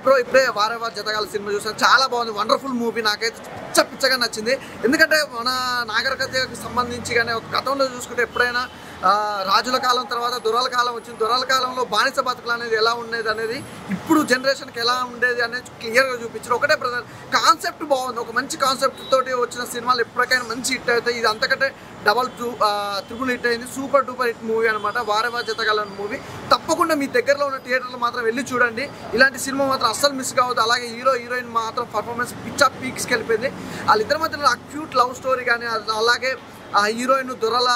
ఎప్పుడో ఇప్పుడే వారే వారి జతగాల సినిమా చూసాను చాలా బాగుంది వండర్ఫుల్ మూవీ నాకైతే పిచ్చ పిచ్చగా నచ్చింది ఎందుకంటే మన నాగరికతకు సంబంధించి కానీ ఒక గతంలో చూసుకుంటే ఎప్పుడైనా ఆ, రాజుల కాలం తర్వాత దొరల కాలం వచ్చింది దొరల కాలంలో బానిస బతుకులు అనేది ఎలా ఉండేది అనేది ఇప్పుడు జనరేషన్కి ఎలా ఉండేది అనేది క్లియర్గా చూపించారు ఒకటే బ్రదర్ కాన్సెప్ట్ బాగుంది ఒక మంచి కాన్సెప్ట్ తోటి వచ్చిన సినిమాలు ఎప్పటికైనా మంచి హిట్ అవుతాయి ఇది అంతకంటే డబల్ టూ త్రిపుల్ హిట్ అయింది సూపర్ డూపర్ హిట్ మూవీ అనమాట వారవా జతగలని మూవీ తప్పకుండా మీ దగ్గరలో ఉన్న థియేటర్లో మాత్రం వెళ్ళి చూడండి ఇలాంటి సినిమా మాత్రం అస్సలు మిస్ కావద్దు అలాగే హీరో హీరోయిన్ మాత్రం పర్ఫార్మెన్స్ పిచ్చా పీక్స్కి వెళ్ళిపోయింది వాళ్ళిద్దరి మధ్యలో అక్యూట్ లవ్ స్టోరీ కానీ అలాగే ఆ హీరోయిన్ దొరల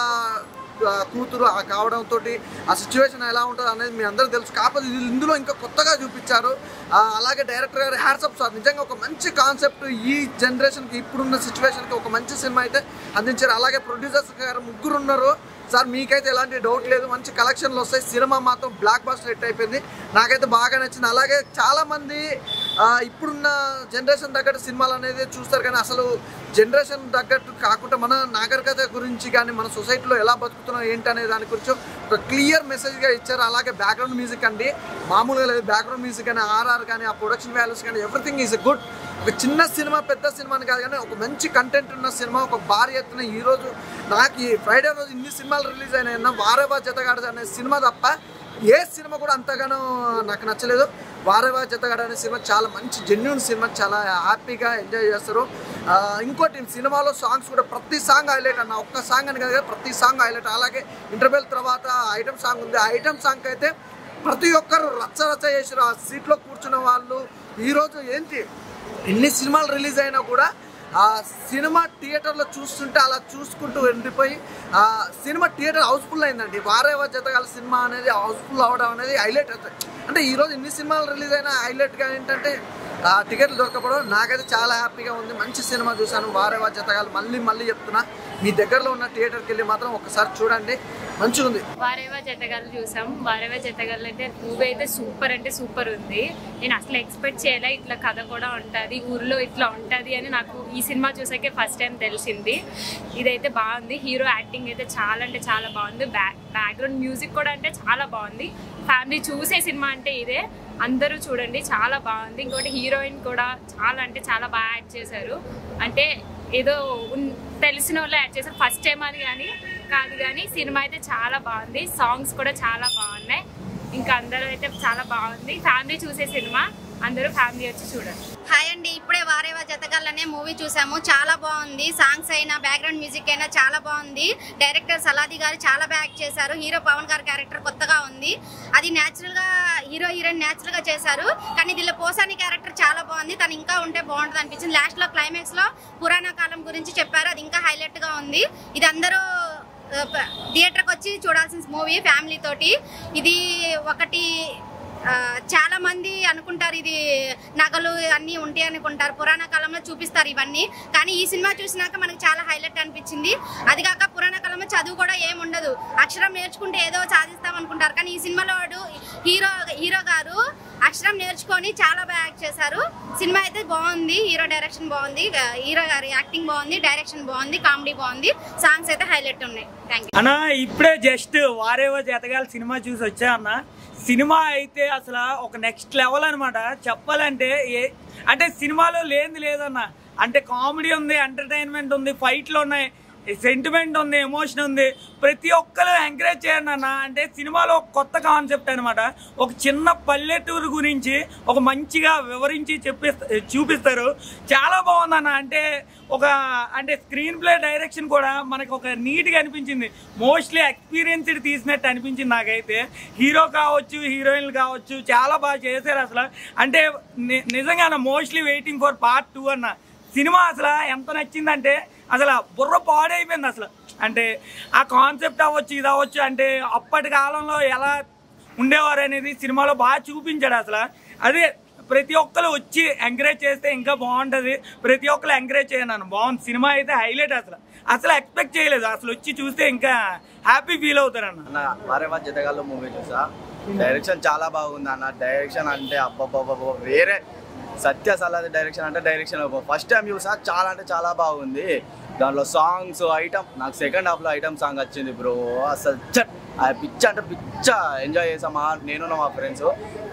ఆ కూతురు ఆ కావడంతో ఆ సిచ్యువేషన్ ఎలా ఉంటుంది అనేది మీ అందరికీ తెలుసు కాకపోతే ఇది ఇందులో ఇంకా కొత్తగా చూపించారు ఆ, అలాగే డైరెక్టర్ గారు హ్యాట్సప్ సార్ నిజంగా ఒక మంచి కాన్సెప్ట్ ఈ జనరేషన్కి ఇప్పుడున్న సిచ్యువేషన్కి ఒక మంచి సినిమా అయితే అందించారు అలాగే ప్రొడ్యూసర్స్ గారు ముగ్గురు ఉన్నారు సార్ మీకైతే ఎలాంటి డౌట్ లేదు మంచి కలెక్షన్లు వస్తాయి సినిమా మాత్రం బ్లాక్ బాస్టర్ హిట్ అయిపోయింది నాకైతే బాగా నచ్చింది అలాగే చాలామంది ఆ, ఇప్పుడున్న జనరేషన్ తగ్గట్టు సినిమాలు అనేది చూస్తారు కానీ అసలు జనరేషన్ తగ్గట్టు కాకుండా మన నాగరికత గురించి కానీ మన సొసైటీలో ఎలా బతుకుతున్నాం ఏంటి అనే దాని గురించి ఒక క్లియర్ మెసేజ్గా ఇచ్చారు అలాగే బ్యాక్గ్రౌండ్ మ్యూజిక్ అండి మామూలుగా లేదు బ్యాక్గ్రౌండ్ మ్యూజిక్ కానీ ఆర్ఆర్ కానీ ఆ ప్రొడక్షన్ వాల్యూస్ కానీ ఎవ్రీథింగ్ ఈజ్ గుడ్ ఒక చిన్న సినిమా పెద్ద సినిమా అని కాదు కానీ ఒక మంచి కంటెంట్ ఉన్న సినిమా ఒక భారీ ఎత్తున ఈ రోజు నాకు ఈ ఫ్రైడే రోజు ఇన్ని సినిమాలు రిలీజ్ అయినాయన్న వారేవా జతగాడు అనే సినిమా తప్ప ఏ సినిమా కూడా అంతగానో నాకు నచ్చలేదు వారేవా జతగాడు అనే సినిమా చాలా మంచి జెన్యున్ సినిమా చాలా హ్యాపీగా ఎంజాయ్ చేస్తారు ఆ, ఇంకోటి సినిమాలో సాంగ్స్ కూడా ప్రతి సాంగ్ హైలైట్ అన్న ఒక్క సాంగ్ అని కాదు కదా, ప్రతి సాంగ్ హైలైట్ అలాగే ఇంటర్వెల్ తర్వాత ఐటమ్ సాంగ్ ఉంది ఆ ఐటమ్ సాంగ్ అయితే ప్రతి ఒక్కరు రచ్చ రచ్చ చేసారు ఆ సీట్లో కూర్చున్న వాళ్ళు ఈరోజు ఏంటి ఎన్ని సినిమాలు రిలీజ్ అయినా కూడా ఆ సినిమా థియేటర్లో చూస్తుంటే అలా చూసుకుంటూ వెళ్ళిపోయి ఆ సినిమా థియేటర్ హౌస్ఫుల్ అయిందండి వారేవా జతగాల సినిమా అనేది హౌస్ఫుల్ అవ్వడం అనేది హైలైట్ అవుతుంది అంటే ఈరోజు ఎన్ని సినిమాలు రిలీజ్ అయినా హైలైట్గా ఏంటంటే ఆ టికెట్లు దొరకపోవడం నాకైతే చాలా హ్యాపీగా ఉంది మంచి సినిమా చూశాను వారేవా జతగాలు మళ్ళీ మళ్ళీ చెప్తున్నా మీ దగ్గరలో ఉన్న థియేటర్కి వెళ్ళి మాత్రం ఒకసారి చూడండి మంచిగా ఉంది వారేవా జతగాలు చూసాం వారేవా జతగాలు అయితే మూవీ అయితే సూపర్ అంటే సూపర్ ఉంది నేను అసలు ఎక్స్పెక్ట్ చేయలే ఇట్లా కథ కూడా ఉంటుంది ఊర్లో ఇట్లా ఉంటుంది అని నాకు ఈ సినిమా చూసాకే ఫస్ట్ టైం తెలిసింది ఇదైతే బాగుంది హీరో యాక్టింగ్ అయితే చాలా అంటే చాలా బాగుంది బ్యాక్ బ్యాక్గ్రౌండ్ మ్యూజిక్ కూడా అంటే చాలా బాగుంది ఫ్యామిలీ చూసే సినిమా అంటే ఇదే అందరూ చూడండి చాలా బాగుంది ఇంకోటి హీరోయిన్ కూడా చాలా అంటే చాలా బాగా యాక్ట్ చేశారు అంటే ఏదో ఉన్- తెలిసిన వాళ్ళు యాడ్ చేశారు ఫస్ట్ టైం అని కానీ కాదు కానీ సినిమా అయితే చాలా బాగుంది సాంగ్స్ కూడా చాలా బాగున్నాయి ఇంకా అందరూ అయితే చాలా బాగుంది ఫ్యామిలీ చూసే సినిమా అందరూ ఫ్యామిలీ వచ్చి చూడండి హాయ్ అండి ఇప్పుడే వారేవా జతగాళ్ళనే మూవీ చూసాము చాలా బాగుంది సాంగ్స్ అయినా బ్యాక్గ్రౌండ్ మ్యూజిక్ అయినా చాలా బాగుంది డైరెక్టర్ సలాది గారు చాలా బాగా యాక్ట్ చేశారు హీరో పవన్ గారి క్యారెక్టర్ కొత్తగా ఉంది అది న్యాచురల్ గా హీరో హీరోయిన్ న్యాచురల్ గా చేశారు కానీ దీనిలో పోసాని క్యారెక్టర్ చాలా బాగుంది తను ఇంకా ఉంటే బాగుంటుంది అనిపించింది లాస్ట్ లో క్లైమాక్స్ లో పురాణ కాలం గురించి చెప్పారు అది ఇంకా హైలైట్ గా ఉంది ఇది అందరూ థియేటర్కి వచ్చి చూడాల్సిన మూవీ ఫ్యామిలీ తోటి ఇది ఒకటి ఆ, చాలా మంది అనుకుంటారు ఇది నగలు అన్నీ ఉంటాయి అనుకుంటారు పురాణ కాలంలో చూపిస్తారు ఇవన్నీ కానీ ఈ సినిమా చూసినాక మనకి చాలా హైలైట్ అనిపించింది అది కాక పురాణ కాలంలో చదువు కూడా ఏం ఉండదు అక్షరం నేర్చుకుంటే ఏదో సాధిస్తాం అనుకుంటారు కానీ ఈ సినిమాలో వాడు హీరో హీరో గారు అక్షరం నేర్చుకొని చాలా బాగా యాక్ట్ చేశారు సినిమా అయితే బాగుంది హీరో డైరెక్షన్ బాగుంది హీరో గారి యాక్టింగ్ బాగుంది డైరెక్షన్ బాగుంది కామెడీ బాగుంది సాంగ్స్ అయితే హైలైట్ ఉన్నాయి థ్యాంక్ యూ అన్న ఇప్పుడే జస్ట్ వారేవో జతగాల సినిమా చూసి వచ్చా అన్న సినిమా అయితే అసలు ఒక నెక్స్ట్ లెవెల్ అనమాట చెప్పాలంటే ఏ అంటే సినిమాలో లేనిది లేదన్న అంటే కామెడీ ఉంది ఎంటర్టైన్మెంట్ ఉంది ఫైట్లు ఉన్నాయి సెంటిమెంట్ ఉంది ఎమోషన్ ఉంది ప్రతి ఒక్కరు ఎంకరేజ్ చేయండి అన్న అంటే సినిమాలో ఒక కొత్త కాన్సెప్ట్ అనమాట ఒక చిన్న పల్లెటూరు గురించి ఒక మంచిగా వివరించి చెప్పిస్త చూపిస్తారు చాలా బాగుందన్న అంటే ఒక అంటే స్క్రీన్ ప్లే డైరెక్షన్ కూడా మనకు ఒక నీట్గా అనిపించింది మోస్ట్లీ ఎక్స్పీరియన్స్డ్ తీసినట్టు అనిపించింది నాకైతే హీరో కావచ్చు హీరోయిన్లు కావచ్చు చాలా బాగా చేశారు అసలు అంటే ని- నిజంగా mostly waiting for part two అన్న సినిమా అసలు ఎంత నచ్చిందంటే అసలు బుర్ర పాడైపోయింది అసలు అంటే ఆ కాన్సెప్ట్ అవ్వచ్చు ఇది అవ్వచ్చు అంటే అప్పటి కాలంలో ఎలా ఉండేవారు అనేది సినిమాలో బాగా చూపించాడు అసలు అదే ప్రతి ఒక్కరు వచ్చి ఎంకరేజ్ చేస్తే ఇంకా బాగుంటుంది ప్రతి ఒక్కరు ఎంకరేజ్ చేయను బాగుంది సినిమా అయితే హైలైట్ అసలు అసలు ఎక్స్పెక్ట్ చేయలేదు అసలు వచ్చి చూస్తే ఇంకా హ్యాపీ ఫీల్ అవుతారన్న అన్న వారేవా జతగాల్లో మూవీ చూసా డైరెక్షన్ చాలా బాగుంది అన్న డైరెక్షన్ అంటే అబ్బబ్బబ్బ వేరే సత్య సలాది డైరెక్షన్ అంటే డైరెక్షన్ ఫస్ట్ టైం చూసా చాలా అంటే చాలా బాగుంది దాంట్లో సాంగ్స్ ఐటమ్ నాకు సెకండ్ హాఫ్లో ఐటమ్ సాంగ్ వచ్చింది బ్రో అసలు చట్ ఆ పిచ్చ అంటే పిచ్చ ఎంజాయ్ చేసాం మా నేను మా ఫ్రెండ్స్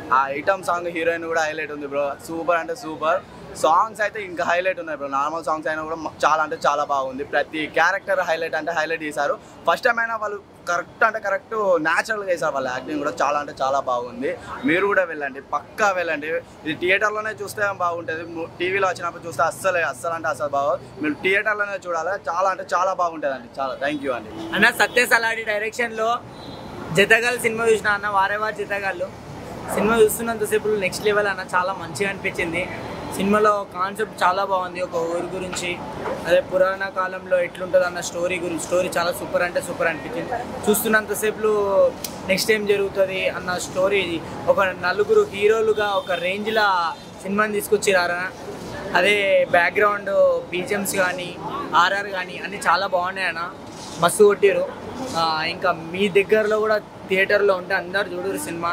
ఆ ఐటమ్ సాంగ్ హీరోయిన్ కూడా హైలైట్ ఉంది బ్రో సూపర్ అంటే సూపర్ సాంగ్స్ అయితే ఇంకా హైలైట్ ఉన్నాయి బ్రో నార్మల్ సాంగ్స్ అయినా కూడా మ- చాలా అంటే చాలా బాగుంది ప్రతి క్యారెక్టర్ హైలైట్ అంటే హైలైట్ చేశారు ఫస్ట్ టైం అయినా వాళ్ళు కరెక్ట్ అంటే కరెక్ట్ న్యాచురల్గా చేశారు వాళ్ళ యాక్టింగ్ కూడా చాలా అంటే చాలా బాగుంది మీరు కూడా వెళ్ళండి పక్కా వెళ్ళండి ఇది థియేటర్లోనే చూస్తే బాగుంటుంది టీవీలో వచ్చినప్పుడు చూస్తే అస్సలు అస్సలు అంటే అస్సలు బాగోదు మీరు థియేటర్లోనే చూడాలి చాలా అంటే చాలా బాగుంటుంది అండి చాలా థ్యాంక్ యూ అండి అన్న సత్య సలాడి డైరెక్షన్లో జతగాళ్ళు సినిమా చూసిన అన్న వారేవారు జతగాళ్ళు సినిమా చూస్తున్నంతసేపు నెక్స్ట్ లెవెల్ అన్న చాలా మంచిగా అనిపించింది సినిమాలో కాన్సెప్ట్ చాలా బాగుంది ఒక ఊరి గురించి అదే పురాణ కాలంలో ఎట్లుంటుంది అన్న స్టోరీ గురించి స్టోరీ చాలా సూపర్ అంటే సూపర్ అనిపించింది చూస్తున్నంతసేపు నెక్స్ట్ ఏం జరుగుతుంది అన్న స్టోరీ ఒక నలుగురు హీరోలుగా ఒక రేంజ్లో సినిమాని తీసుకొచ్చిరారా అదే బ్యాక్గ్రౌండ్ బీజిఎమ్స్ కానీ ఆర్ఆర్ కానీ అన్నీ చాలా బాగున్నాయి అన్న మస్తు కొట్టిరు ఆ, ఇంకా మీ దగ్గరలో కూడా థియేటర్లో ఉంటే అందరు చూడరు సినిమా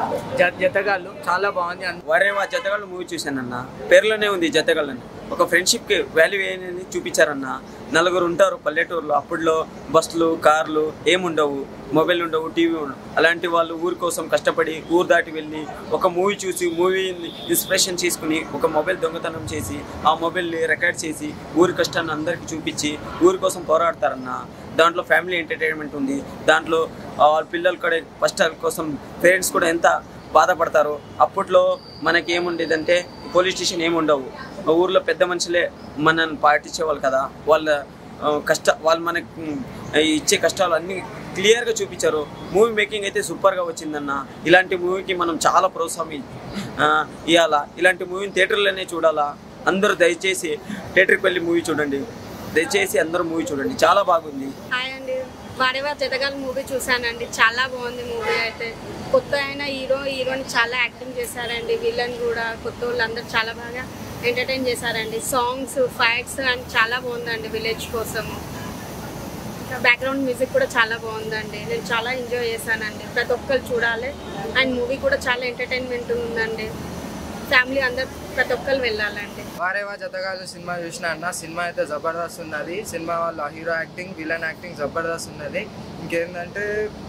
జ- జతగాళ్ళు చాలా బాగుంది అన్- వరేవా జతగాళ్ళు మూవీ చూశానన్న పేర్లోనే ఉంది జతగాళ్ళని ఒక ఫ్రెండ్షిప్కి వాల్యూ ఏంటని చూపించారన్న నలుగురు ఉంటారు పల్లెటూరులో అప్పుడులో బస్సులు కార్లు ఏముండవు మొబైల్ ఉండవు టీవీ ఉండవు అలాంటి వాళ్ళు ఊరి కోసం కష్టపడి ఊరు దాటి వెళ్ళి ఒక మూవీ చూసి మూవీని ఇన్స్పిరేషన్ తీసుకుని ఒక మొబైల్ దొంగతనం చేసి ఆ మొబైల్ని రికార్డ్ చేసి ఊరి కష్టాన్ని అందరికీ చూపించి ఊరి కోసం పోరాడతారన్న దాంట్లో ఫ్యామిలీ ఎంటర్టైన్మెంట్ ఉంది దాంట్లో ఆ, వాళ్ళ పిల్లలు కూడా కష్టాల కోసం పేరెంట్స్ కూడా ఎంత బాధపడతారు అప్పట్లో మనకి ఏముండేదంటే పోలీస్ స్టేషన్ ఏముండవు ఆ ఊర్లో పెద్ద మనుషులే మనల్ని పాటించేవాళ్ళు కదా వాళ్ళ ఆ, కష్ట వాళ్ళు మనకి ఉమ్, ఇచ్చే కష్టాలు అన్నీ క్లియర్గా చూపించారు మూవీ మేకింగ్ అయితే సూపర్గా వచ్చిందన్న ఇలాంటి మూవీకి మనం చాలా ప్రోత్సాహం ఇ- ఆ, ఇవ్వాలా ఇలాంటి మూవీని థియేటర్లోనే చూడాలా అందరూ దయచేసి థియేటర్కి వెళ్ళి మూవీ చూడండి దయచేసి అందరూ మూవీ చూడండి చాలా బాగుంది హాయ్ అండి వారేవా జతగాల్ మూవీ చూసానండి చాలా బాగుంది మూవీ అయితే కొత్త అయిన హీరో హీరోని చాలా యాక్టింగ్ చేశారండి విలన్ కూడా కొత్త వాళ్ళు అందరూ చాలా బాగా ఎంటర్టైన్ చేశారండి సాంగ్స్ ఫైట్స్ అండ్ చాలా బాగుందండి విలేజ్ కోసము ఇంకా బ్యాక్గ్రౌండ్ మ్యూజిక్ కూడా చాలా బాగుందండి నేను చాలా ఎంజాయ్ చేశానండి ప్రతి ఒక్కరు చూడాలి అండ్ మూవీ కూడా చాలా ఎంటర్టైన్మెంట్ ఉందండి ఫ్యామిలీ అందరు ప్రతి ఒక్కరు వెళ్ళాలండి వారేవా జతగాళ్ళు సినిమా చూసిన అన్న సినిమా అయితే జబర్దస్త్ ఉన్నది సినిమా వాళ్ళ హీరో యాక్టింగ్ విలన్ యాక్టింగ్ జబర్దస్త్ ఉన్నది ఇంకేంటంటే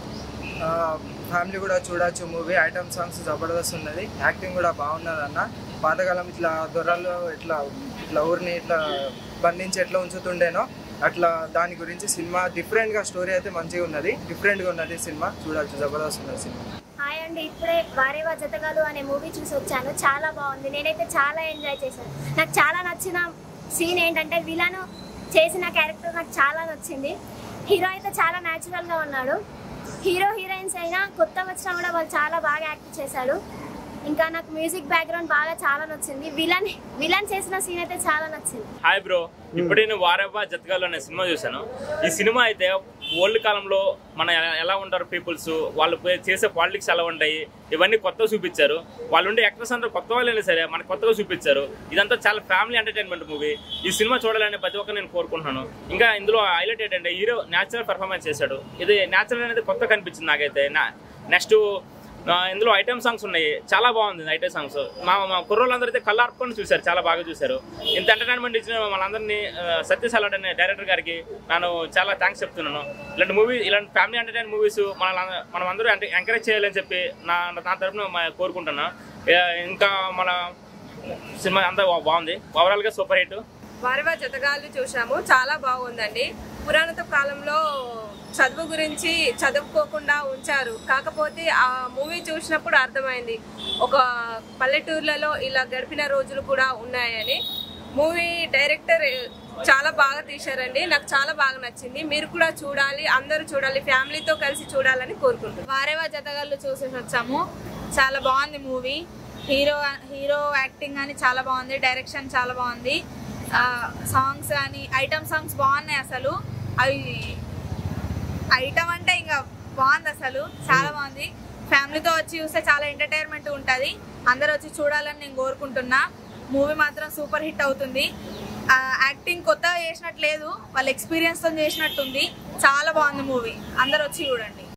ఫ్యామిలీ కూడా చూడొచ్చు మూవీ ఐటమ్ సాంగ్స్ జబర్దస్త్ ఉన్నది యాక్టింగ్ కూడా బాగున్నది అన్న పాతకాలం ఇట్లా దొరలు ఇట్లా ఇట్లా ఊరిని ఇట్లా బంధించి ఎట్లా ఉంచుతుండేనో అట్లా దాని గురించి సినిమా డిఫరెంట్గా స్టోరీ అయితే మంచిగా ఉన్నది డిఫరెంట్గా ఉన్నది సినిమా చూడొచ్చు జబర్దస్త్ ఉన్నది సినిమా హాయ్ అండి ఇప్పుడే వారేవా జతగాలు అనే మూవీ చూసి వచ్చాను చాలా బాగుంది నేనైతే చాలా ఎంజాయ్ చేశాను నాకు చాలా నచ్చిన సీన్ ఏంటంటే విలన్ చేసిన క్యారెక్టర్ నాకు చాలా నచ్చింది హీరో అయితే చాలా న్యాచురల్గా ఉన్నాడు హీరో హీరోయిన్స్ అయినా కొత్త వచ్చినా కూడా వాళ్ళు చాలా బాగా యాక్ట్ చేశాడు ఇంకా నాకు మ్యూజిక్ బ్యాక్గ్రౌండ్ బాగా చాలా నచ్చింది విలన్ విలన్ చేసిన సీన్ అయితే చాలా నచ్చింది హాయ్ బ్రో ఇప్పుడు నేను వారవ్వ జతగాలు అనే సినిమా చూశాను ఈ సినిమా అయితే ఓల్డ్ కాలంలో మన ఎ- ఎలా ఉంటారు పీపుల్స్ వాళ్ళు పే- చేసే పాలిటిక్స్ ఎలా ఉంటాయి ఇవన్నీ కొత్తగా చూపించారు వాళ్ళు ఉండే యాక్టర్స్ అందరూ కొత్త వాళ్ళైనా సరే మనకు కొత్తగా చూపించారు ఇదంతా చాలా ఫ్యామిలీ ఎంటర్టైన్మెంట్ మూవీ ఈ సినిమా చూడాలని ప్రతి ఒక్కరు నేను కోరుకుంటున్నాను ఇంకా ఇందులో హైలైట్ ఏంటంటే హీరో న్యాచురల్ పర్ఫార్మెన్స్ చేశాడు ఇది న్యాచురల్ అనేది కొత్త కనిపించింది నాకైతే నెక్స్ట్ ఆ, ఇందులో ఐటమ్ సాంగ్స్ ఉన్నాయి చాలా బాగుంది ఐటమ్ సాంగ్స్ మా మా కుర్రోళ్ళందరూ అయితే కళ్ళార్పుకొని చూశారు చాలా బాగా చూశారు ఇంత ఎంటర్టైన్మెంట్ ఇచ్చిన మనందరినీ సత్యసాలడ్ అనే డైరెక్టర్ గారికి నేను చాలా థ్యాంక్స్ చెప్తున్నాను ఇలాంటి మూవీ ఇలాంటి ఫ్యామిలీ ఎంటర్టైన్ మూవీస్ మన మనం అందరూ ఎంకరేజ్ చేయాలని చెప్పి నా నా తరఫున మా- కోరుకుంటున్నా ఏ, ఇంకా మన సినిమా అంతా బా- బాగుంది ఓవరాల్గా సూపర్ హిట్ వారివా జతగాళ్ళు చూసాము చాలా బాగుందండి పురాణత కాలంలో చదువు గురించి చదువుకోకుండా ఉంచారు కాకపోతే ఆ మూవీ చూసినప్పుడు అర్థమైంది ఒక పల్లెటూర్లలో ఇలా గడిపిన రోజులు కూడా ఉన్నాయని మూవీ డైరెక్టర్ చాలా బాగా తీశారండి నాకు చాలా బాగా నచ్చింది మీరు కూడా చూడాలి అందరూ చూడాలి ఫ్యామిలీతో కలిసి చూడాలని కోరుకుంటున్నాను వారేవా జతగాళ్ళు చూసేసి వచ్చాము చాలా బాగుంది మూవీ హీరో హీరో యాక్టింగ్ కానీ చాలా బాగుంది డైరెక్షన్ చాలా బాగుంది సాంగ్స్ కానీ ఐటమ్ సాంగ్స్ బాగున్నాయి అసలు అవి ఐటమ్ అంటే ఇంకా బాగుంది అసలు చాలా బాగుంది ఫ్యామిలీతో వచ్చి చూస్తే చాలా ఎంటర్టైన్మెంట్ ఉంటుంది అందరూ వచ్చి చూడాలని నేను కోరుకుంటున్నా మూవీ మాత్రం సూపర్ హిట్ అవుతుంది ఆ, యాక్టింగ్ కొత్తగా చేసినట్టు లేదు వాళ్ళ ఎక్స్పీరియన్స్తో చేసినట్టుంది చాలా బాగుంది మూవీ అందరూ వచ్చి చూడండి